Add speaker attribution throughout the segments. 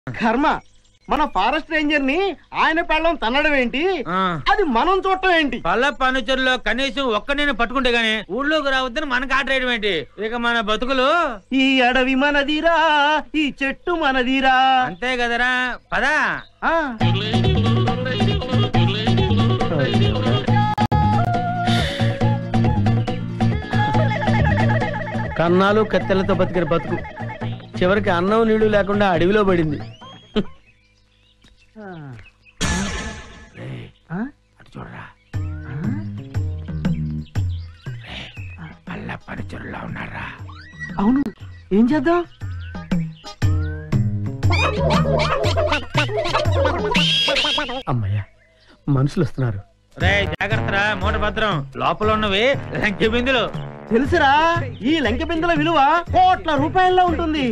Speaker 1: కర్మ మన forest ranger ని ఆయన పెళ్ళం తన్నడం ఏంటి
Speaker 2: ఆ.
Speaker 1: అది మనం చూడటం ఏంటి
Speaker 2: పల్ల పనుచరులో కనీసం ఒక్క నేను పట్టుకుంటే గానీ ఊళ్ళోకి రావద్దని మనకు ఆట వేయడం ఏంటి ఇక మన బతుకులు
Speaker 1: ఈ అడవి మనదిరా ఈ చెట్టు మనదిరా
Speaker 2: అంతే కదరా పదా
Speaker 1: ఆ. కన్నాలు కత్తెలతో బతికిన బతుకు చివరికి అన్నం నీళ్లు లేకుండా అడవిలో పడింది ఆ?
Speaker 2: అటు చూడరా
Speaker 1: ఆ?
Speaker 2: పల్ల పనుచరులా ఉన్నారా
Speaker 1: అవును ఏం చేద్దాం అమ్మయ్యా మనుషులు వస్తున్నారు
Speaker 2: రే జాగ్రత్తరా మూట భద్రం లోపల ఉన్నవి లంకె బిందులు
Speaker 1: తెలుసురా ఈ లంకె బిందెల విలువ కోట్ల రూపాయల్లో ఉంటుంది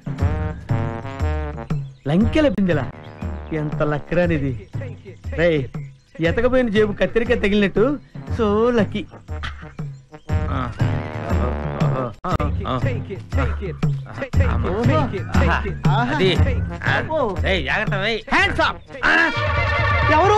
Speaker 1: లంకెల బిందెల ఎంత లక్కరానిది రే ఎతకపోయిన జేబు కత్తిరిక తగిలినట్టు సో లక్కీ
Speaker 2: ఆ. ఓహో, ఓహో. అమ్మ.
Speaker 1: ఓహో.
Speaker 2: ఆహా.
Speaker 1: ఆహా.
Speaker 2: అది ఆ.
Speaker 1: అబ్బో.
Speaker 2: రేయ్, జాగ్రత్త రేయ్.
Speaker 1: హ్యాండ్స్ అప్ ఎవరు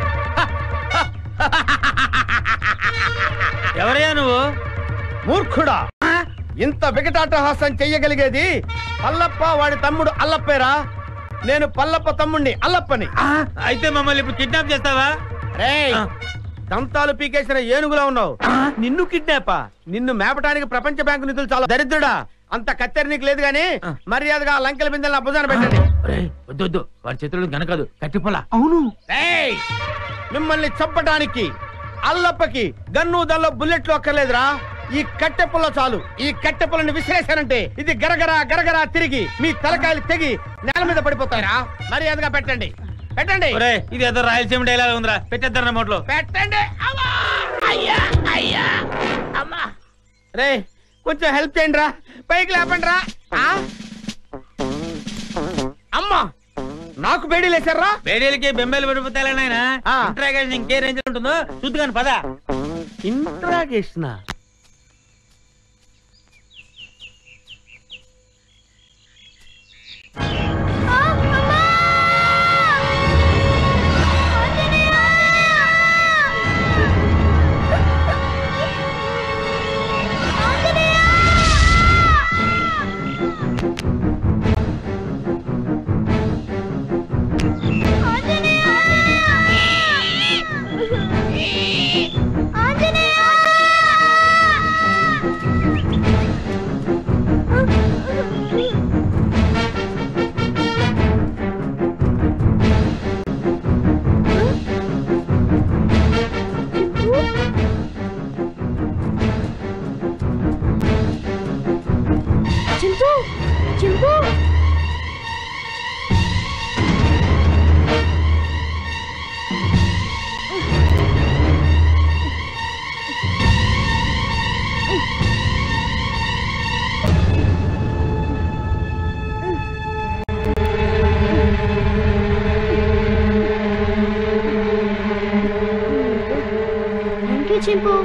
Speaker 2: ఎవరయ్యా నువ్వు
Speaker 1: మూర్ఖుడా ఇంత వికటాటహాసం చెయ్యగలిగేది పల్లప్ప వాడి తమ్ముడు అల్లప్పేరా నేను పల్లప్ప తమ్ముణ్ణి అల్లప్పని
Speaker 2: ఆ, అయితే మమ్మల్ని ఇప్పుడు కిడ్నాప్ చేస్తావా
Speaker 1: రేయ్
Speaker 2: ఆ.
Speaker 1: దంతాలు పీకేసిన ఏనుగులా ఉన్నావు నిన్ను కిడ్నాపా నిన్ను మేపటానికి ప్రపంచ బ్యాంకు నిధులు చాలా దరిద్రుడా అంత కత్తెర నీకు లేదు గాని
Speaker 2: ఆ.
Speaker 1: మర్యాదగా ఆ లంకెల బిందెల భుజాన పెట్టండి
Speaker 2: రేయ్, వద్దు వద్దు వాడి చేతులు గనకదు కట్టిపోలా
Speaker 1: అవును మిమ్మల్ని చంపడానికి అల్లప్పకి గన్ను దల్లో బుల్లెట్లు అక్కర్లేదురా ఈ కట్టె పుల్ల చాలు ఈ కట్టె పుల్లని విసిరేశానంటే ఇది గరగరా గరగరా తిరిగి మీ తలకాయలు తెగి నేల మీద పడిపోతాయిరా మర్యాదగా పెట్టండి పెట్టండి
Speaker 2: ఒరేయ్, ఇది ఏదో రాయలసీమ డైలాగ్ ఉందిరా పెట్టేద్దాం నోట్లో
Speaker 1: పెట్టండి అమ్మా! అయ్యా అయ్యా అమ్మా రే కొంచెం హెల్ప్ చేయండి రా పైకి లేపండి రా ఆ? అమ్మా నాకు బేడీ లేచారా
Speaker 2: బేడీలకి బెంబేలు పడిపోతాయి నాయన
Speaker 1: ఆ.
Speaker 2: ఇంట్రాగేషన్ ఇంకే రేంజ్ ఉంటుందో చూద్దుగాని పద
Speaker 1: ఇంట్రాగేషన్
Speaker 3: చింటూ చింటూ వెంకీ చింపు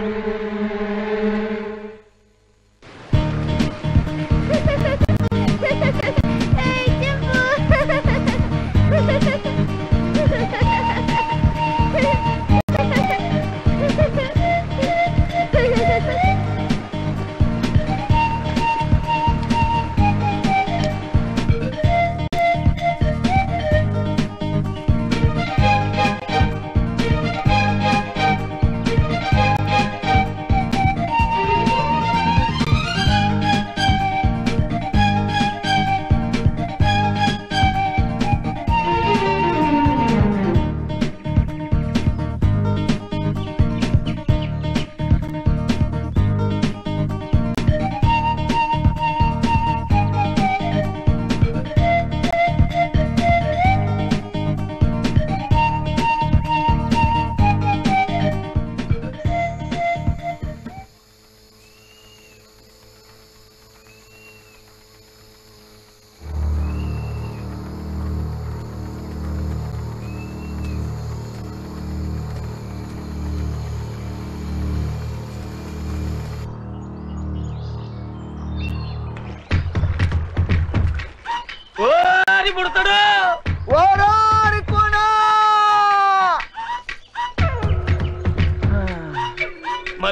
Speaker 2: ఓరి పుడతాడు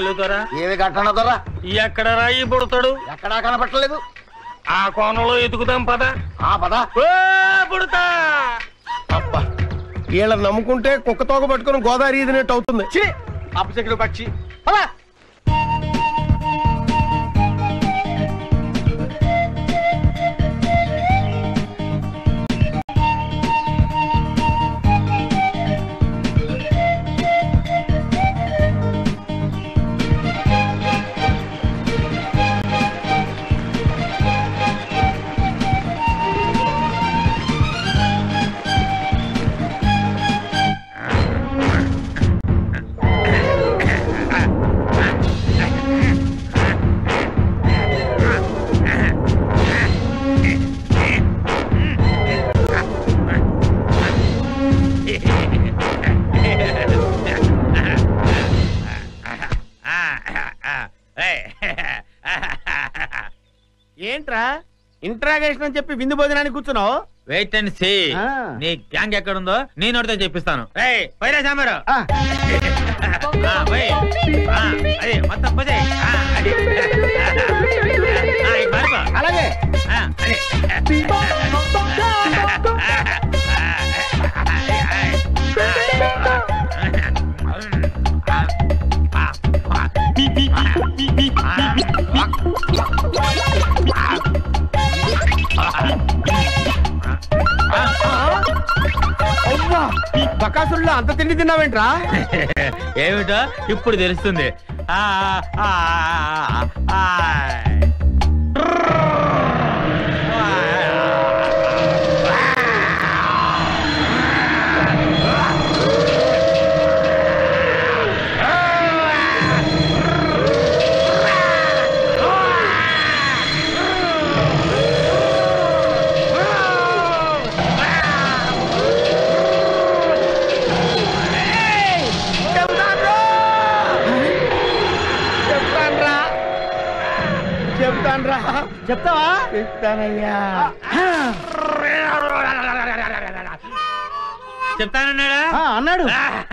Speaker 2: చెప్పగలుగుతారా
Speaker 4: ఏమి ఘటన దొర
Speaker 2: ఎక్కడ రాయి పుడతాడు
Speaker 4: ఎక్కడా కనపట్టలేదు
Speaker 2: ఆ కోణంలో ఎతుకుతాం పద
Speaker 4: ఆ పద
Speaker 2: ఓ పుడతా
Speaker 1: అబ్బా వీళ్ళని నమ్ముకుంటే కుక్క తోక పట్టుకుని గోదావరి ఈదినట్టు అవుతుంది
Speaker 4: ఛీ! అపశకుడు పక్షి పద
Speaker 1: ఏంట్రా ఇంట్రాగేషన్ అని చెప్పి విందు భోజనానికి కూర్చున్నావు
Speaker 2: వెయిట్ అండ్ సీ
Speaker 1: ఆ.
Speaker 2: నీ గ్యాంగ్ ఎక్కడుందో నీ నోటితో చెప్పిస్తాను ఏయ్ పైరా సాంబారు
Speaker 1: ఆ.
Speaker 2: ఆ, పోయ్. ఆ, అది మొత్తం పోసేయ్. ఆ, అది. ఆ, ఇక పారిపో.
Speaker 1: అలాగే
Speaker 2: ఆ, అది.
Speaker 1: అవ్వా బకాసుల్లో అంత తిండి తిన్నావేంట్రా
Speaker 2: ఏమిటో ఇప్పుడు తెలుస్తుంది ఆ, ఆ, ఆ, ఆ.
Speaker 1: చెప్తాన్రా చెప్తాన్రా చెప్తావా చెప్తానయ్యా
Speaker 2: చెప్తానన్నాడా
Speaker 1: ఆ, అన్నాడు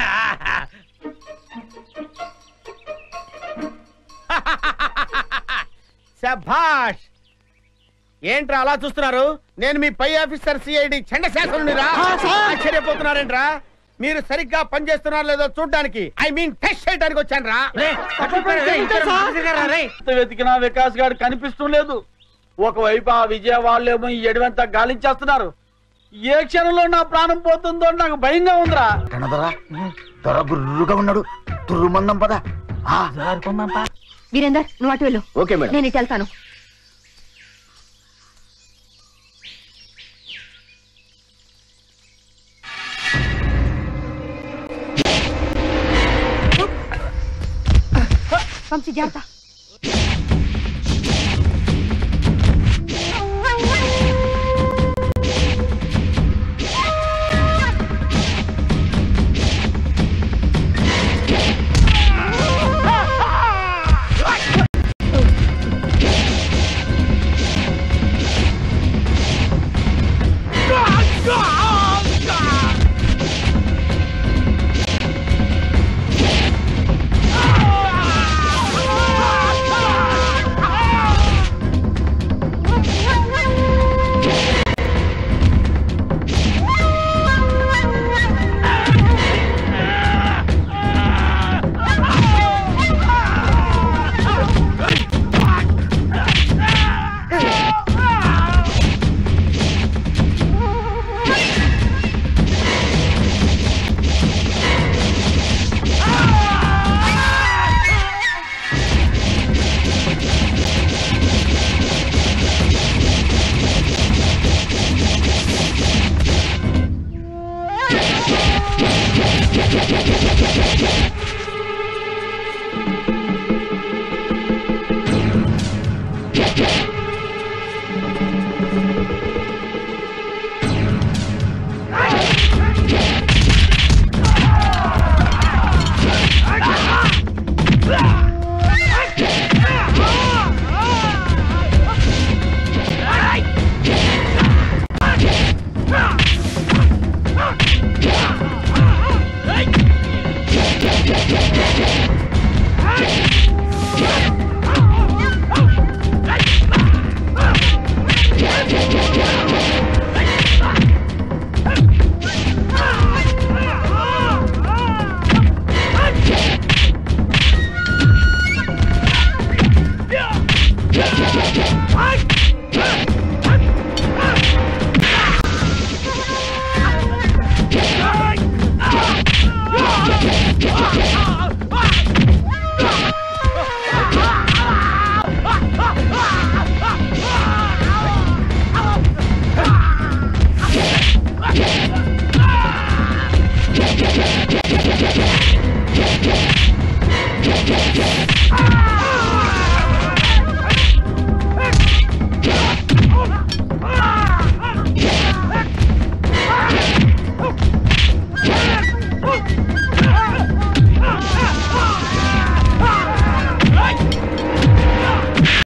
Speaker 1: శభాష్ ఏంట్రా అలా చూస్తున్నారు నేను మీ పై ఆఫీసర్ సిఐడి చండశాసనుడిరా ఆశ్చర్యపోతున్నారేంట్రా మీరు సరిగ్గా పనిచేస్తున్నారో లేదో చూడడానికి ఐ మీన్ టెస్ట్ చేయడానికి వచ్చాను రా
Speaker 4: ఎంత వెతికినా వికాస్ గారు కనిపిస్తూ లేదు ఒకవైపు ఆ విజయ వాళ్ళేమో ఈ ఎడవంతా గాలించేస్తున్నారు ఏ క్షణంలో నా ప్రాణం పోతుందో నాకు భయంగా ఉందిరా
Speaker 5: కనదరా దొర గుర్రుగా ఉన్నాడు తుర్రుమందం పద ఆ,
Speaker 3: వీరేందర్ నువ్వు అటు వెళ్ళు
Speaker 1: ఓకే మేడం
Speaker 3: నేను ఇటు వెళ్తాను వంశీ జాగ్రత్త